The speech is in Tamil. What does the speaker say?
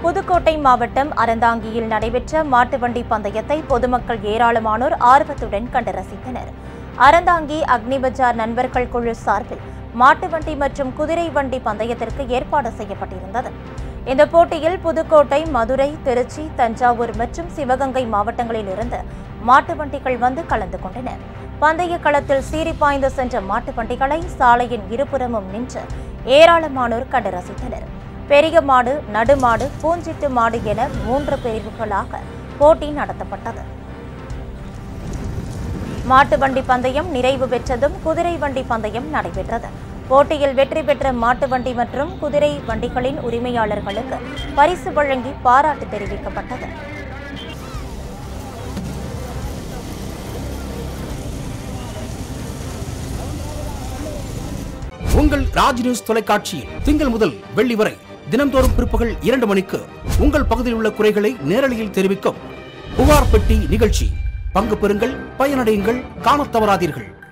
புதுக்கோட்டை மாவட்டம் அறந்தாங்கியில் நடைபெற்ற மாட்டு வண்டி பந்தயத்தை பொதுமக்கள் ஏராளமானோர் ஆர்வத்துடன் கண்டு ரசித்தனர் அறந்தாங்கி அக்னிபஜார் நண்பர்கள் குழு சார்பில் மாட்டு வண்டி மற்றும் குதிரை வண்டி பந்தயத்திற்கு ஏற்பாடு செய்யப்பட்டிருந்தது இந்த போட்டியில் புதுக்கோட்டை மதுரை திருச்சி தஞ்சாவூர் மற்றும் சிவகங்கை மாவட்டங்களில் இருந்து மாட்டு வண்டிகள் வந்து கலந்து கொண்டன பந்தய களத்தில் சீறி பாய்ந்து சென்ற மாட்டு வண்டிகளை சாலையின் இருபுறமும் நின்று ஏராளமானோர் கண்டு ரசித்தனர் பெரிய மாடு நடுமாடு பூஞ்சிட்டு மாடு என மூன்று பிரிவுகளாக போட்டி நடத்தப்பட்டது மாட்டு வண்டி பந்தயம் நிறைவு பெற்றதும் குதிரை வண்டி பந்தயம் நடைபெற்றது போட்டியில் வெற்றி பெற்ற மாட்டு வண்டி மற்றும் குதிரை வண்டிகளின் உரிமையாளர்களுக்கு பரிசு வழங்கி பாராட்டு தெரிவிக்கப்பட்டது உங்கள் ராஜ் நியூஸ் தொலைக்காட்சியில் திங்கள் முதல் வெள்ளி வரை தினம்தோறும் பிற்பகல் இரண்டு மணிக்கு உங்கள் பகுதியில் உள்ள குறைகளை நேரலையில் தெரிவிக்கும் புகார் பெட்டி நிகழ்ச்சி பங்கு பெறுங்கள் பயனடையுங்கள் காணத் தவறாதீர்கள்